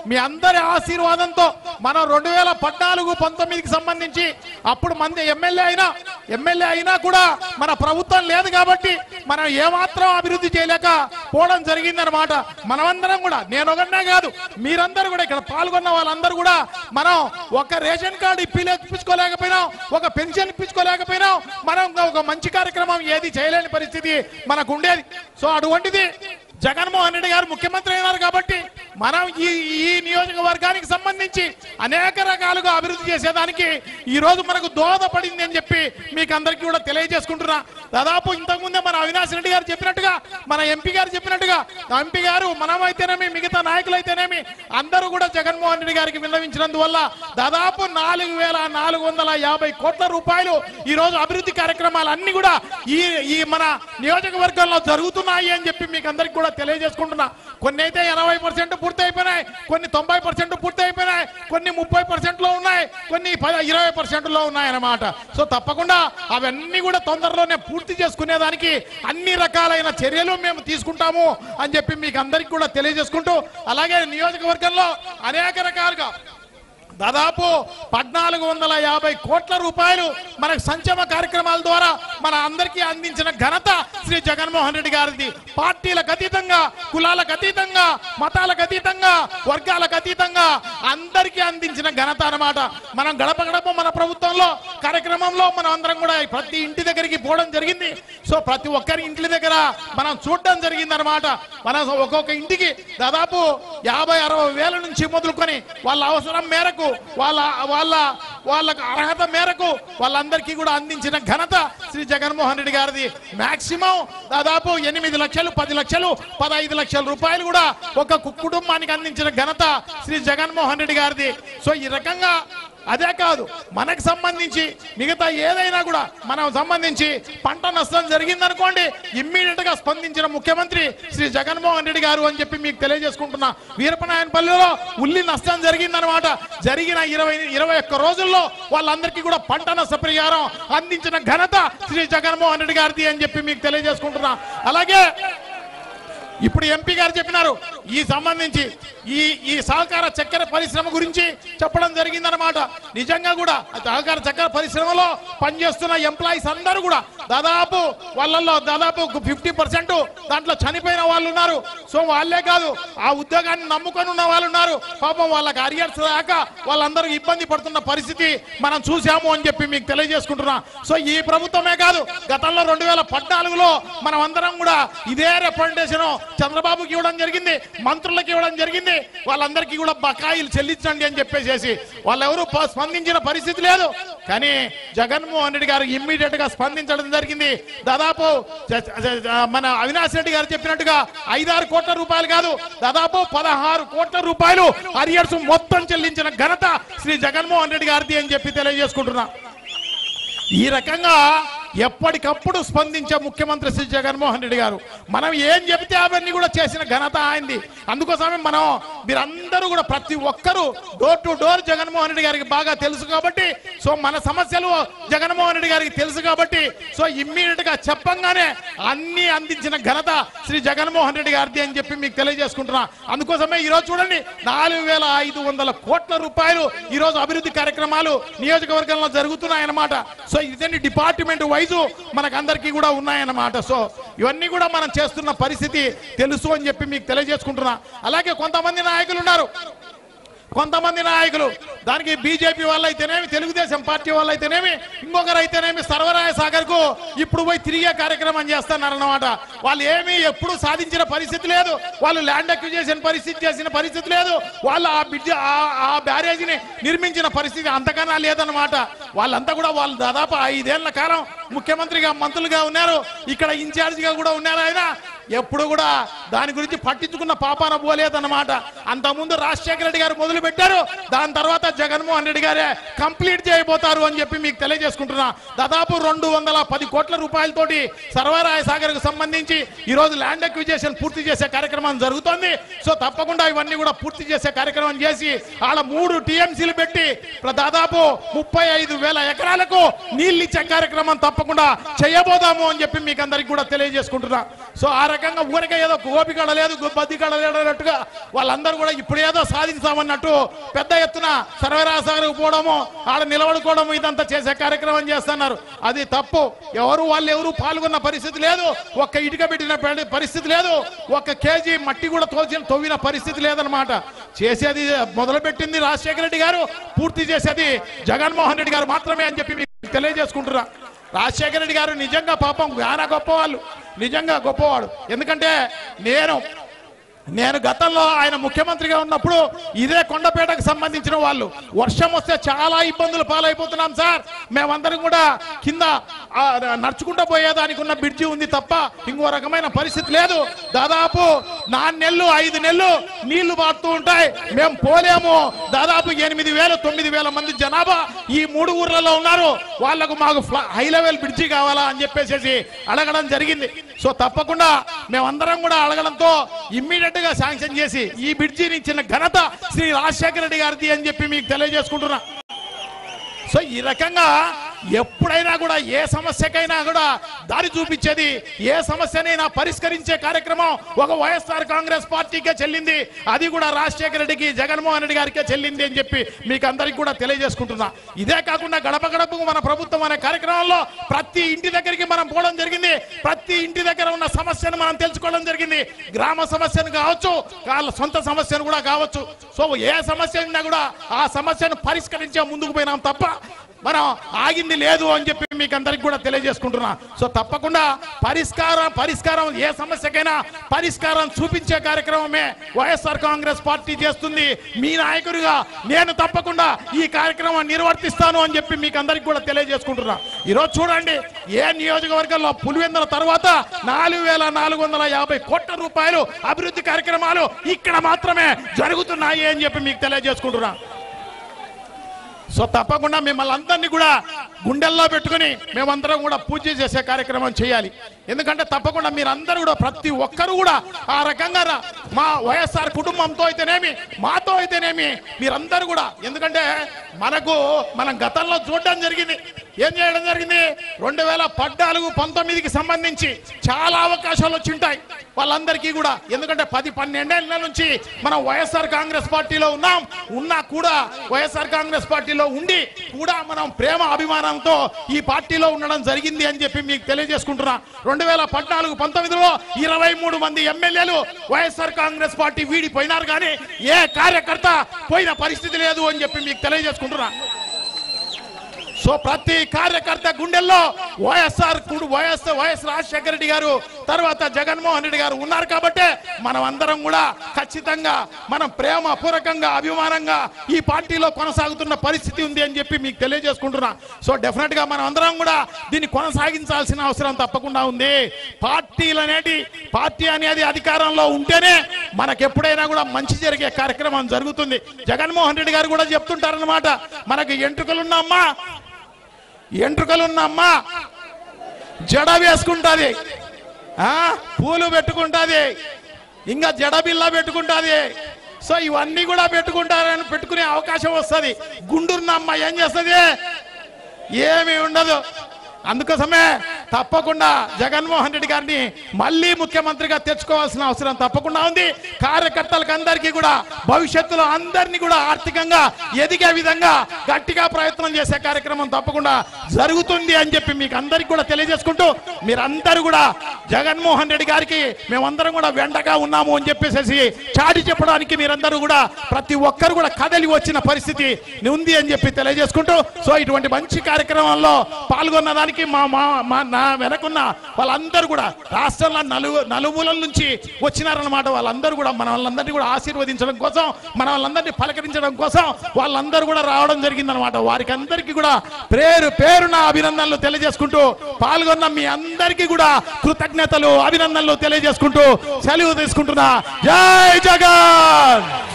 మీ అందరి ఆశీర్వాదంతో మనం రెండు వేల పద్నాలుగు పంతొమ్మిదికి సంబంధించి అప్పుడు మంది ఎమ్మెల్యే అయినా ఎమ్మెల్యే అయినా కూడా మన ప్రభుత్వం లేదు కాబట్టి మనం ఏమాత్రం అభివృద్ధి చేయలేక పోవడం జరిగిందనమాట మనమందరం కూడా నేను ఒకనే కాదు మీరందరూ కూడా ఇక్కడ పాల్గొన్న వాళ్ళందరూ కూడా మనం ఒక రేషన్ కార్డు ఇప్పి ఇప్పించుకోలేకపోయినాం ఒక పెన్షన్ ఇప్పించుకోలేకపోయినాం మనం ఒక మంచి కార్యక్రమం ఏది చేయలేని పరిస్థితి మనకు ఉండేది సో అటువంటిది జగన్మోహన్ రెడ్డి గారు ముఖ్యమంత్రి అయినారు కాబట్టి మనం ఈ ఈ నియోజకవర్గానికి సంబంధించి అనేక రకాలుగా అభివృద్ధి చేసేదానికి ఈ రోజు మనకు దోహదపడింది అని చెప్పి మీకు అందరికీ కూడా తెలియజేసుకుంటున్నా దాదాపు ఇంతకుముందే మన అవినాష్ రెడ్డి గారు చెప్పినట్టుగా మన ఎంపీ గారు చెప్పినట్టుగా ఎంపీ గారు మనమైతేనేమి మిగతా నాయకులైతేనేమి అందరూ కూడా జగన్మోహన్ రెడ్డి గారికి విన్నవించినందువల్ల దాదాపు నాలుగు వేల నాలుగు వందల యాభై కోట్ల రూపాయలు ఈ రోజు అభివృద్ధి కార్యక్రమాలు అన్ని కూడా ఈ ఈ మన నియోజకవర్గంలో జరుగుతున్నాయి అని చెప్పి మీకు అందరికి కూడా తెలియజేసుకుంటున్నా కొన్ని అయితే ఎనభై పర్సెంట్ పూర్తి అయిపోయినాయి కొన్ని తొంభై పర్సెంట్ పూర్తి అయిపోయినాయి కొన్ని ముప్పై పర్సెంట్ లో ఉన్నాయి కొన్ని ప- ఇరవై పర్సెంట్ లో ఉన్నాయి అన్నమాట సో తప్పకుండా అవన్నీ కూడా తొందరలోనే పూర్తి చేసుకునేదానికి అన్ని రకాలైన చర్యలు మేము తీసుకుంటాము అని చెప్పి మీకు అందరికి కూడా తెలియజేసుకుంటూ అలాగే నియోజకవర్గంలో అనేక రకాలుగా దాదాపు పద్నాలుగు వందల యాభై కోట్ల రూపాయలు మనకు సంక్షేమ కార్యక్రమాల ద్వారా మన అందరికీ అందించిన ఘనత శ్రీ జగన్మోహన్ రెడ్డి గారిది పార్టీలకు అతీతంగా కులాలకు అతీతంగా మతాలకు అతీతంగా వర్గాలకు అతీతంగా అందరికీ అందించిన ఘనత అన్నమాట మనం గడప గడప మన ప్రభుత్వంలో కార్యక్రమంలో మనం అందరం కూడా ప్రతి ఇంటి దగ్గరికి పోవడం జరిగింది సో ప్రతి ఒక్కరి ఇంటి దగ్గర మనం చూడడం జరిగింది అనమాట మనం ఒక్కొక్క ఇంటికి దాదాపు యాభై అరవై వేల నుంచి మొదలుకొని వాళ్ళ అవసరం మేరకు వాళ్ళ వాళ్ళ వాళ్ళకు అర్హత మేరకు వాళ్ళందరికీ కూడా అందించిన ఘనత శ్రీ జగన్మోహన్ రెడ్డి గారిది మాక్సిమం దాదాపు ఎనిమిది లక్షలు పది లక్షలు పదహైదు లక్షల రూపాయలు కూడా ఒక కు- కుటుంబానికి అందించిన ఘనత శ్రీ జగన్మోహన్ రెడ్డి గారిది సో ఈ రకంగా అదే కాదు మనకు సంబంధించి మిగతా ఏదైనా కూడా మనం సంబంధించి పంట నష్టం జరిగిందనుకోండి ఇమ్మీడియట్ గా స్పందించిన ముఖ్యమంత్రి శ్రీ జగన్మోహన్ రెడ్డి గారు అని చెప్పి మీకు తెలియజేసుకుంటున్నా వీరపనాయనపల్లిలో ఉల్లి నష్టం జరిగిందనమాట జరిగిన ఇరవై ఇరవై ఒక్క రోజుల్లో వాళ్ళందరికీ కూడా పంట నష్ట పరిహారం అందించిన ఘనత శ్రీ జగన్మోహన్ రెడ్డి గారిది అని చెప్పి మీకు తెలియజేసుకుంటున్నా అలాగే ఇప్పుడు ఎంపీ గారు చెప్పినారు ఈ సంబంధించి ఈ ఈ సహకార చక్కెర పరిశ్రమ గురించి చెప్పడం జరిగిందనమాట నిజంగా కూడా ఆ సహకార చక్కెర పరిశ్రమలో పనిచేస్తున్న ఎంప్లాయీస్ అందరూ కూడా దాదాపు వాళ్ళల్లో దాదాపు ఫిఫ్టీ పర్సెంట్ దాంట్లో చనిపోయిన వాళ్ళు ఉన్నారు సో వాళ్ళే కాదు ఆ ఉద్యోగాన్ని నమ్ముకొని ఉన్న వాళ్ళు ఉన్నారు పాపం వాళ్ళకి అరియర్స్ రాక వాళ్ళందరూ ఇబ్బంది పడుతున్న పరిస్థితి మనం చూసాము అని చెప్పి మీకు తెలియజేసుకుంటున్నా సో ఈ ప్రభుత్వమే కాదు గతంలో రెండు వేల పద్నాలుగులో మనం అందరం కూడా ఇదే రిప్రజెంటేషన్ చంద్రబాబుకి ఇవ్వడం జరిగింది మంత్రులకు ఇవ్వడం జరిగింది వాళ్ళందరికీ కూడా బకాయిలు చెల్లించండి అని చెప్పేసి వాళ్ళెవరూ ప- స్పందించిన పరిస్థితి లేదు కానీ జగన్మోహన్ రెడ్డి గారు ఇమ్మీడియట్ గా స్పందించడం జరిగింది దాదాపు జ- జ- జ- మన అవినాష్ రెడ్డి గారు చెప్పినట్టుగా ఐదారు కోట్ల రూపాయలు కాదు దాదాపు పదహారు కోట్ల రూపాయలు అరియర్స్ మొత్తం చెల్లించిన ఘనత శ్రీ జగన్మోహన్ రెడ్డి గారిది అని చెప్పి తెలియజేసుకుంటున్నా ఈ రకంగా ఎప్పటికప్పుడు స్పందించే ముఖ్యమంత్రి శ్రీ జగన్మోహన్ రెడ్డి గారు మనం ఏం చెబితే అవన్నీ కూడా చేసిన ఘనత ఆయనది అందుకోసమే మనం మీరందరూ కూడా ప్రతి ఒక్కరూ door to door Jaganmohan Reddy గారికి బాగా తెలుసు కాబట్టి సో మన సమస్యలు జగన్మోహన్ రెడ్డి గారికి తెలుసు కాబట్టి సో ఇమ్మీడియట్ గా చెప్పంగానే అన్ని అందించిన ఘనత శ్రీ జగన్మోహన్ రెడ్డి గారిది అని చెప్పి మీకు తెలియజేసుకుంటున్నా అందుకోసమే ఈ రోజు చూడండి నాలుగు వేల ఐదు వందల కోట్ల రూపాయలు ఈ రోజు అభివృద్ధి కార్యక్రమాలు నియోజకవర్గంలో జరుగుతున్నాయన్నమాట సో ఇదండి డిపార్ట్మెంట్ వైజు మనకు అందరికీ కూడా ఉన్నాయన్నమాట సో ఇవన్నీ కూడా మనం చేస్తున్న పరిస్థితి తెలుసు అని చెప్పి మీకు తెలియజేసుకుంటున్నా అలాగే కొంతమంది నాయకులు ఉన్నారు కొంతమంది నాయకులు దానికి బీజేపీ వాళ్ళు అయితేనేమి తెలుగుదేశం పార్టీ వాళ్ళు అయితేనేమి ఇంకొకరు అయితేనేమి సర్వరాయ సాగర్ కు ఇప్పుడు పోయి తిరిగే కార్యక్రమం చేస్తున్నారన్నమాట వాళ్ళు ఏమీ ఎప్పుడు సాధించిన పరిస్థితి లేదు వాళ్ళు ల్యాండ్ అక్విజేషన్ పరిస్థితి చేసిన పరిస్థితి లేదు వాళ్ళు ఆ బ్రిడ్జ్ ఆ- ఆ బ్యారేజీని నిర్మించిన పరిస్థితి అంతకన్నా లేదన్నమాట వాళ్ళంతా కూడా వాళ్ళు దాదాపు ఐదేళ్ల కాలం ముఖ్యమంత్రిగా మంత్రులుగా ఉన్నారు ఇక్కడ ఇన్ఛార్జిగా కూడా ఉన్నారు ఆయన ఎప్పుడు కూడా దాని గురించి పట్టించుకున్న పాపాన పోలేదన్నమాట అంతకుముందు రాజశేఖర రెడ్డి గారు మొదలు పెట్టారు దాని తర్వాత జగన్మోహన్ రెడ్డి గారే కంప్లీట్ చేయబోతారు అని చెప్పి మీకు తెలియజేసుకుంటున్నా దాదాపు రెండు వందల పది కోట్ల రూపాయలతోటి సర్వరాయ సాగర్ కు సంబంధించి ఈ రోజు ల్యాండ్ అక్విజేషన్ పూర్తి చేసే కార్యక్రమం జరుగుతోంది సో తప్పకుండా ఇవన్నీ కూడా పూర్తి చేసే కార్యక్రమం చేసి ఆడ మూడు టీఎంసీలు పెట్టి ప్ర- దాదాపు ముప్పై ఐదు వేల ఎకరాలకు నీళ్ళు ఇచ్చే కార్యక్రమం తప్పకుండా చేయబోదాము అని చెప్పి మీకు అందరికి కూడా తెలియజేసుకుంటున్నా సో ఆ రకంగా ఊరికే ఏదో గోపి కళ లేదు గు- బద్ది కళ లేదు అన్నట్టుగా వాళ్ళందరూ కూడా ఇప్పుడు ఏదో సాధించామన్నట్టు పెద్ద ఎత్తున సర్వరాసాగరకు పోవడము ఆడ నిలబడుకోవడము ఇదంతా చేసే కార్యక్రమం చేస్తున్నారు అది తప్పు ఎవరు వాళ్ళు ఎవరు పాల్గొన్న పరిస్థితి లేదు ఒక్క ఇటుక పెట్టిన పరి- పరిస్థితి లేదు ఒక్క కేజీ మట్టి కూడా తోచిన తవ్విన పరిస్థితి లేదనమాట చేసేది మొదలుపెట్టింది రాజశేఖర రెడ్డి గారు పూర్తి చేసేది జగన్మోహన్ రెడ్డి గారు మాత్రమే అని చెప్పి మీకు తెలియజేసుకుంటున్నా రాజశేఖర రెడ్డి గారు నిజంగా పాపం చాలా గొప్పవాళ్ళు నిజంగా గొప్పవాడు ఎందుకంటే నేను నేను గతంలో ఆయన ముఖ్యమంత్రిగా ఉన్నప్పుడు ఇదే కొండపేటకు సంబంధించిన వాళ్ళు వర్షం వస్తే చాలా ఇబ్బందులు పాలైపోతున్నాం సార్ మేమందరం కూడా కింద ఆ, నడుచుకుంటూ పోయేదానికి ఉన్న బ్రిడ్జి ఉంది తప్ప ఇంకో రకమైన పరిస్థితి లేదు దాదాపు నాలుగు నెలలు ఐదు నెలలు నీళ్లు పారుతూ ఉంటాయి మేము పోలేము దాదాపు ఎనిమిది వేల తొమ్మిది వేల మంది జనాభా ఈ మూడు ఊర్లలో ఉన్నారు వాళ్లకు మాకు ఫ్లా- హై లెవెల్ బ్రిడ్జి కావాలా అని చెప్పేసి అడగడం జరిగింది సో తప్పకుండా మేమందరం కూడా అడగడంతో ఇమ్మీడియట్ గా శాంక్షన్ చేసి ఈ బ్రిడ్జిని ఇచ్చిన ఘనత శ్రీ రాజశేఖర రెడ్డి గారిది అని చెప్పి మీకు తెలియజేసుకుంటున్నా సో ఈ రకంగా ఎప్పుడైనా కూడా ఏ సమస్యకైనా కూడా దారి చూపించేది ఏ సమస్యనైనా పరిష్కరించే కార్యక్రమం ఒక వైఎస్ఆర్ కాంగ్రెస్ పార్టీకే చెల్లింది అది కూడా రాజశేఖర రెడ్డికి జగన్మోహన్ రెడ్డి గారికే చెల్లింది అని చెప్పి మీకు అందరికి కూడా తెలియజేసుకుంటున్నా ఇదే కాకుండా గడప గడపకు మన ప్రభుత్వం అనే కార్యక్రమంలో ప్రతి ఇంటి దగ్గరికి మనం పోవడం జరిగింది ప్రతి ఇంటి దగ్గర ఉన్న సమస్యను మనం తెలుసుకోవడం జరిగింది గ్రామ సమస్యను కావచ్చు వాళ్ళ సొంత సమస్యను కూడా కావచ్చు సో ఏ సమస్య ఉన్నా కూడా ఆ సమస్యను పరిష్కరించే ముందుకు పోయినాం తప్ప మనం ఆగింది లేదు అని చెప్పి మీకు అందరికి కూడా తెలియజేసుకుంటున్నా సో తప్పకుండా పరిష్కారం పరిష్కారం ఏ సమస్యకైనా పరిష్కారం చూపించే కార్యక్రమమే వైఎస్ఆర్ కాంగ్రెస్ పార్టీ చేస్తుంది మీ నాయకుడిగా నేను తప్పకుండా ఈ కార్యక్రమం నిర్వర్తిస్తాను అని చెప్పి మీకు అందరికి కూడా తెలియజేసుకుంటున్నా ఈరోజు చూడండి ఏ నియోజకవర్గంలో పులివెందుల తర్వాత నాలుగు వేల నాలుగు వందల యాభై కోట్ల రూపాయలు అభివృద్ధి కార్యక్రమాలు ఇక్కడ మాత్రమే జరుగుతున్నాయి అని చెప్పి మీకు తెలియజేసుకుంటున్నా సో తప్పకుండా మిమ్మల్ని అందరినీ కూడా గుండెల్లో పెట్టుకుని మేమందరం కూడా పూజ చేసే కార్యక్రమం చేయాలి ఎందుకంటే తప్పకుండా మీరందరూ కూడా ప్రతి ఒక్కరు కూడా ఆ రకంగా రా- మా వైఎస్ఆర్ కుటుంబంతో అయితేనేమి మాతో అయితేనేమి మీరందరూ కూడా ఎందుకంటే మనకు మనం గతంలో చూడడం జరిగింది ఏం చేయడం జరిగింది రెండు వేల పద్నాలుగు పంతొమ్మిదికి సంబంధించి చాలా అవకాశాలు వచ్చి ఉంటాయి వాళ్ళందరికీ కూడా ఎందుకంటే పది పన్నెండేళ్ల నుంచి మనం వైఎస్ఆర్ కాంగ్రెస్ పార్టీలో ఉన్నాం ఉన్నా కూడా వైఎస్ఆర్ కాంగ్రెస్ పార్టీలో ఉండి కూడా మనం ప్రేమ అభిమానంతో ఈ పార్టీలో ఉండడం జరిగింది అని చెప్పి మీకు తెలియజేసుకుంటున్నా రెండు వేల పద్నాలుగు పంతొమ్మిదిలో ఇరవై మూడు మంది ఎమ్మెల్యేలు వైఎస్ఆర్ కాంగ్రెస్ పార్టీ వీడిపోయినారు కానీ ఏ కార్యకర్త పోయిన పరిస్థితి లేదు అని చెప్పి మీకు తెలియజేసుకుంటున్నా సో ప్రతి కార్యకర్త గుండెల్లో వైఎస్ఆర్ కుడు వైఎస్ వైఎస్ రాజశేఖర రెడ్డి గారు తర్వాత జగన్మోహన్ రెడ్డి గారు ఉన్నారు కాబట్టే మనం అందరం కూడా ఖచ్చితంగా మనం ప్రేమ పూర్వకంగా అభిమానంగా ఈ పార్టీలో కొనసాగుతున్న పరిస్థితి ఉంది అని చెప్పి మీకు తెలియజేసుకుంటున్నా సో డెఫినెట్ గా మనం అందరం కూడా దీన్ని కొనసాగించాల్సిన అవసరం తప్పకుండా ఉంది పార్టీలు అనేటి పార్టీ అనేది అధికారంలో ఉంటేనే మనకు ఎప్పుడైనా కూడా మంచి జరిగే కార్యక్రమం జరుగుతుంది జగన్మోహన్ రెడ్డి గారు కూడా చెప్తుంటారన్నమాట మనకు ఎంట్రుకలున్నమ్మా ఎంట్రుకలున్నమ్మా జడ వేసుకుంటాది ఆ పూలు పెట్టుకుంటాది ఇంకా జడ బిల్ల పెట్టుకుంటాది సో ఇవన్నీ కూడా పెట్టుకుంటారని పెట్టుకునే అవకాశం వస్తుంది గుండున్నమ్మ ఏం చేస్తుంది ఏమీ ఉండదు అందుకోసమే తప్పకుండా జగన్మోహన్ రెడ్డి గారిని మళ్ళీ ముఖ్యమంత్రిగా తెచ్చుకోవాల్సిన అవసరం తప్పకుండా ఉంది కార్యకర్తలకు అందరికీ కూడా భవిష్యత్తులో అందరినీ కూడా ఆర్థికంగా ఎదిగే విధంగా గట్టిగా ప్రయత్నం చేసే కార్యక్రమం తప్పకుండా జరుగుతుంది అని చెప్పి మీకు అందరికి కూడా తెలియజేసుకుంటూ మీరందరూ కూడా జగన్మోహన్ రెడ్డి గారికి మేమందరం కూడా వెంటగా ఉన్నాము అని చెప్పేసి చాటి చెప్పడానికి మీరందరూ కూడా ప్రతి ఒక్కరు కూడా కదలి వచ్చిన పరిస్థితి ఉంది అని చెప్పి తెలియజేసుకుంటూ సో ఇటువంటి మంచి కార్యక్రమంలో పాల్గొన్న దానికి మా మా మా నా వెనకున్న వాళ్ళందరూ కూడా రాష్ట్రంలో నలుగు నలుమూలల నుంచి వచ్చినారన్నమాట వాళ్ళందరూ కూడా మన వాళ్ళందరినీ కూడా ఆశీర్వదించడం కోసం మన వాళ్ళందరినీ పలకరించడం కోసం వాళ్ళందరూ కూడా రావడం జరిగిందనమాట వారికి అందరికీ కూడా పేరు పేరున అభినందనలు తెలియజేసుకుంటూ పాల్గొన్న మీ అందరికీ కూడా కృతజ్ఞతలు అభినందనలు తెలియజేసుకుంటూ సెలవు తీసుకుంటున్నా జై జగన్